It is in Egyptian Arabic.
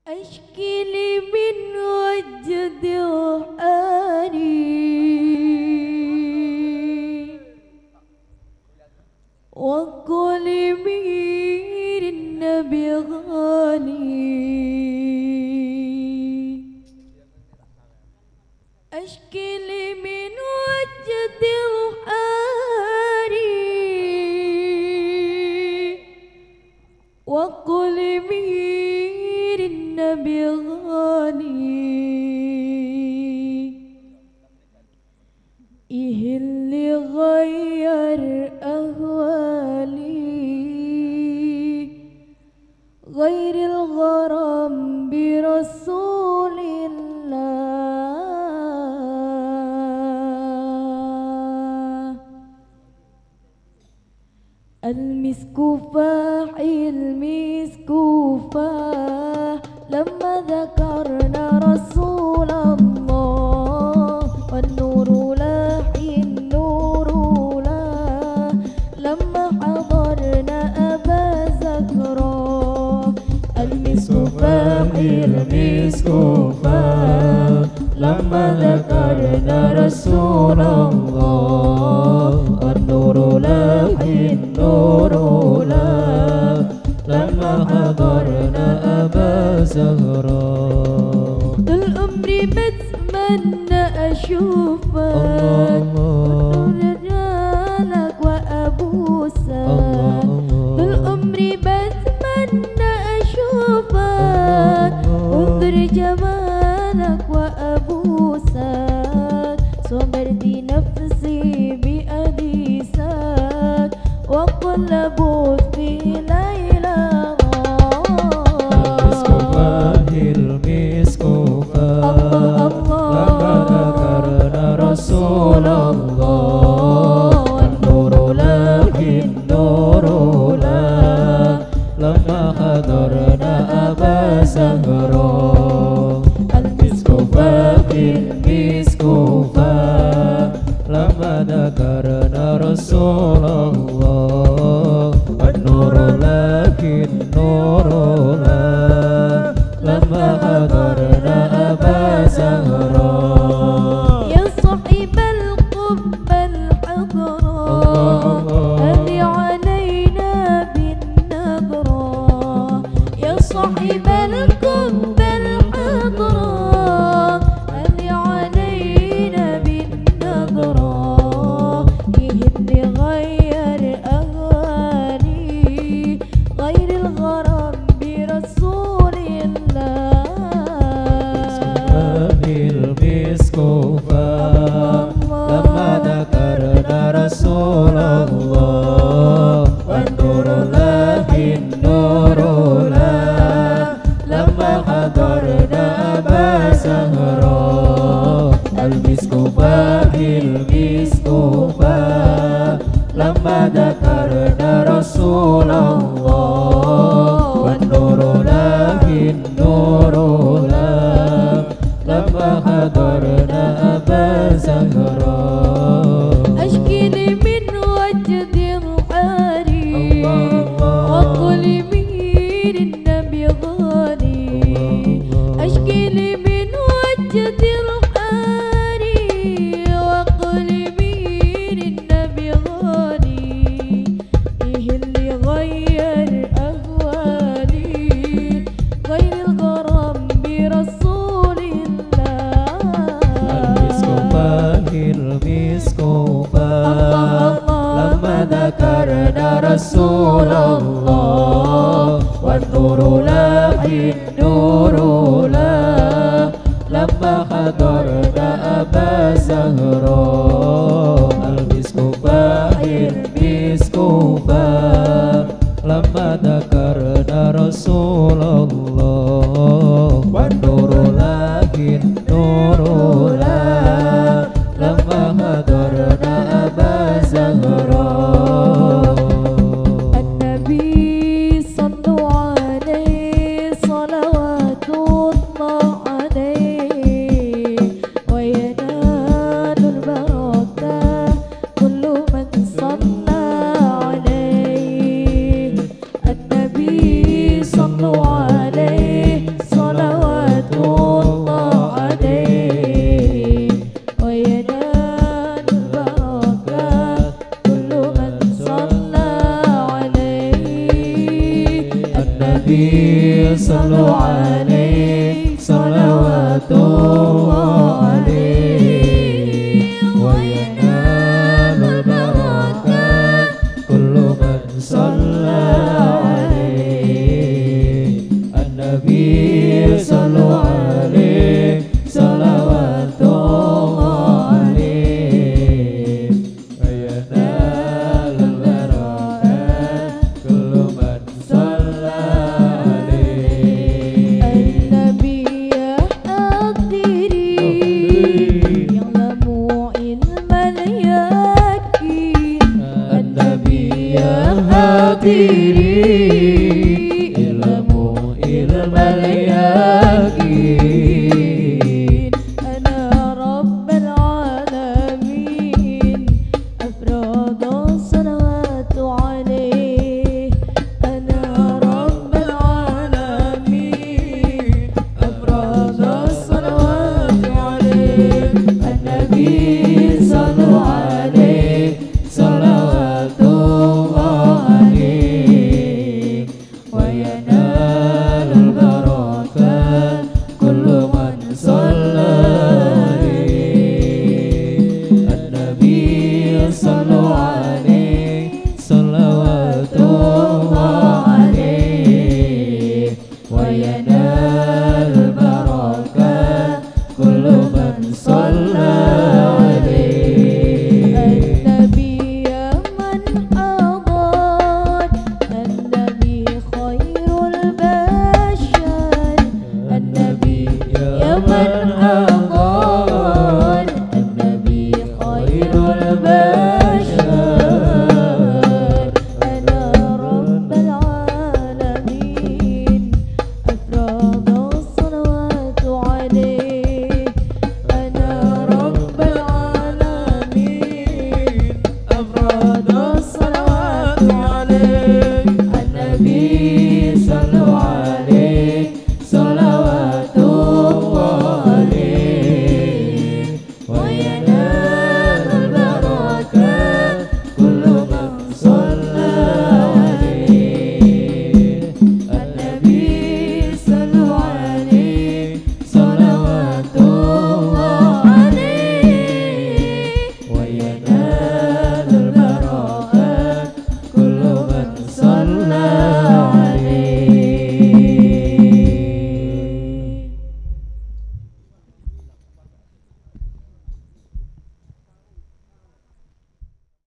أشكي لي من وجد روحاني وقل مير النبي غالي أشكي لي من وجد روحاني وقل مير النبي غالي إيه اللي غير أهوالي غير الغرام برسول الله المسك فاح المسك فاح لما ذكرنا رسول الله والنور لاح النور لاح لما حضرنا أبا زكرا المسك فاح المسك فاح لما ذكرنا رسول الله النور لاح النور لاح لما حضرنا أبا زهراء طول عمري بتمنى أشوفك رجالك وأبوسك طول عمري بتمنى أشوفك انظر جمالك وأبوسك صبرت نفسي بأنيسك وقل لبث في ليلى المسك فاه المسك فاه لما ذكرنا رسول الله النور له النور له لما حضرنا أبا زهراء المسك فاه المسك فاه لما ذكرنا رسول الله النور له النور له لما حضرنا أبا زهراء يا صاحب القبة الحضراء هل علينا بالنظرة يا صاحب القبة الحضراء هل علينا بالنظرة يهدي غير أهوالي غير الغرام برسول الله المسك فاه لما ذكرنا رسول الله والنور له النور له لما حضرنا أبا زهراء المسك فاه المسك فاه لما ذكرنا رسول الله والنور له النور له لما حضرنا أبا زهراء أشكي لي من وجد الحاري الله الله. وقل مين النبي غالي أشكي لي من وجد الحاري وقل مين النبي غالي إيه اللي غير أهوالي غير الغرام برسول المسك الله فاه المسك فاه لما ذكرنا رسول الله والنور له النور له لما حضرنا أبا زهراء المسك فاه المسك فاه لما ذكرنا رسول الله والنور له النور له لما حضرنا أبا زهراء النبي صلوا عليه صلوات صلوات الله عليه وينال البركات كل من صلى عليه النبي صلوا عليه صلوات الله عليه وينال البركات كل من صلى عليه النبي صلوا عليه صلوات الله عليه وينال البركات كل من صلى عليه النبي حاضري يعلم علم اليقين النبي حاضري علم علم اليقين أنا رب العالمين أفراد الصلوات عليه أنا رب العالمين أفراد الصلوات عليه النبي صلوا عليه صلوات الله عليه وينال البركات كل من صلى عليه النبي صلوا عليه صلوات الله عليه وينال البركات كل من صلى عليه النبي من حضر النبي خير البشر النبي يا من حضر النبي خير البشر أنا رب العالمين أفراد الصلوات عليه أنا رب العالمين أفراد الصلوات عليه النبي صلوا عليه صلوات